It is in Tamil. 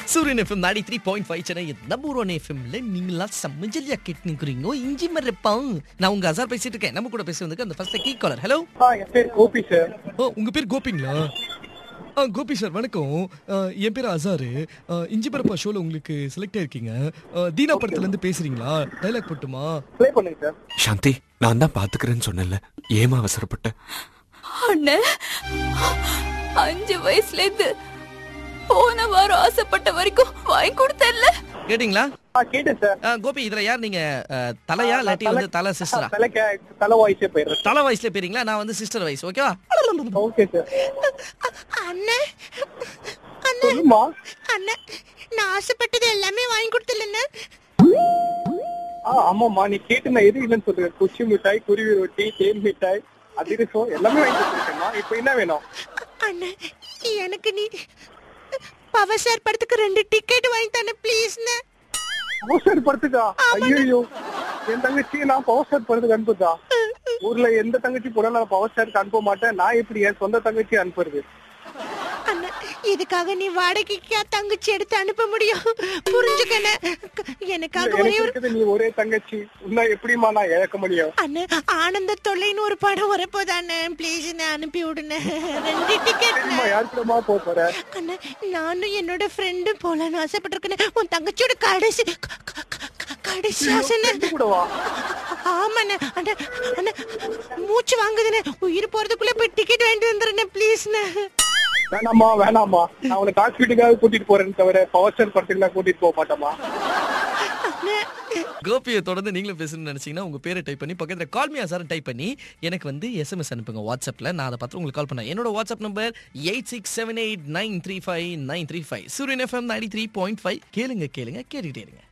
சூரியன் எஃப்எம் நாடி த்ரீ பாயிண்ட் ஃபைவ் சென்னை நம்ம ஒரு எஃப்எம்ல நீங்களா செம்மஞ்சலியா கேட்டுக்கிறீங்க இஞ்சி மறப்பான் நான் உங்க அசார் பேசிட்டு இருக்கேன் நம்ம கூட பேசுறதுக்கு அந்த ஃபர்ஸ்ட் கீ காலர் ஹலோ ஆ என் பேர் கோபி சார் ஓ உங்க பேர் கோபிங்களா ஆ கோபி சார் வணக்கம் ஆ, என் பேர் அசாரு ஆ, இஞ்சி பரப்பா ஷோல உங்களுக்கு செலக்ட் ஆயிருக்கீங்க ஆ, தீனா படத்துல இருந்து பேசுறீங்களா டைலாக் போட்டுமா ப்ளே பண்ணுங்க சார் சாந்தி நான் தான் பாத்துக்கிறேன்னு சொன்னேன்ல ஏமா அவசரப்பட்ட அண்ணே அஞ்சு வயசுல இருந்து போன வாரம் ஆசைப்பட்ட வரைக்கும் வாங்கி கொடுத்தல்ல கேட்டிங்களா ஆ கேட்டேன் சார் ஆ, கோபி இதுல யார் நீங்க ஆ, தலையா இல்லாட்டி வந்து தலை சிஸ்டரா தலை கே தலை வாய்ஸே போயிடுறேன் தலை வயசுல போறீங்களா நான் வந்து சிஸ்டர் வயசு ஓகேவா ஓகே சார் அண்ணே சொல்லுமா அண்ணே நான் ஆசைப்பட்டது எல்லாமே வாங்கி கொடுத்துலண்ணே ஆ ஆமாம்மா நீ கேட்டு நான் எது இல்லைன்னு சொல்றேன் குச்சி மிட்டாய் குருவி ரொட்டி தேன் மிட்டாய் அதிரசம் எல்லாமே வாங்கி கொடுத்துருக்கேம்மா இப்போ என்ன வேணும் அண்ணே எனக்கு நீ பவர் ஸ்டார் படத்துக்கு ரெண்டு டிக்கெட் வாங்கி தானே ப்ளீஸ்ண்ணே பவர் படத்துக்கா ஐயோ என் தங்கச்சி நான் பவர் ஸ்டார் படத்துக்கு அனுப்புதா ஊர்ல எந்த தங்கச்சி போனாலும் நான் பவர் ஸ்டாருக்கு அனுப்ப மாட்டேன் நான் எப்படி என் சொந்த தங்கச்சி அனுப்புறது அண்ணா இதுக்காக நீ வாடகைக்கா தங்கச்சி எடுத்து அனுப்ப முடியும் புரிஞ்சுக்கண்ணே எனக்காக ஒரே எனக்கு ஒரு இருக்குது நீ ஒரே தங்கச்சி இன்னும் எப்படிமா நான் இழக்க முடியும் அண்ணே ஆனந்த தொல்லைன்னு ஒரு படம் வரப்போதானே ப்ளீஸ் அனுப்பி விடுனே ரெண்டு டிக்கெட் சரிம்மா யார் கூடமா போக போற அண்ணா நானும் என்னோட ஃப்ரெண்டும் போலான்னு ஆசைப்பட்டிருக்கேன் உன் தங்கச்சியோட கடைசி க- க- க- கடைசி ஆசைன்னு friend கூடவா ஆமாண்ணே அண்ணா அண்ணா மூச்சு வாங்குதுண்ணே உயிர் போறதுக்குள்ள போய் டிக்கெட் வாங்கிட்டு வந்துடுறேன் ப்ளீஸ்ண்ணே வேணாமா வேணாமா நான் உனக்கு ஹாஸ்பிட்டலுக்காக கூட்டிட்டு போறேன்னு தவிர பவர் ஸ்டார் படத்துக்குலாம் கூட்டிட்டு போக மாட்டேமா கோபியை தொடர்ந்து நீங்களும் பேசணும்னு நினைச்சீங்கன்னா உங்க பேரை டைப் பண்ணி பக்கத்துல கால் மீ அசார் டைப் பண்ணி எனக்கு வந்து எஸ்எம்எஸ் அனுப்புங்க வாட்ஸ்அப்ல நான் அதை பார்த்து உங்களுக்கு கால் பண்ணேன் என்னோட WhatsApp number eight six seven eight nine three five nine three five Suriyan FM ninety three point five கேளுங்க கேளுங்க கேட்டுக்கிட்டே இருங்க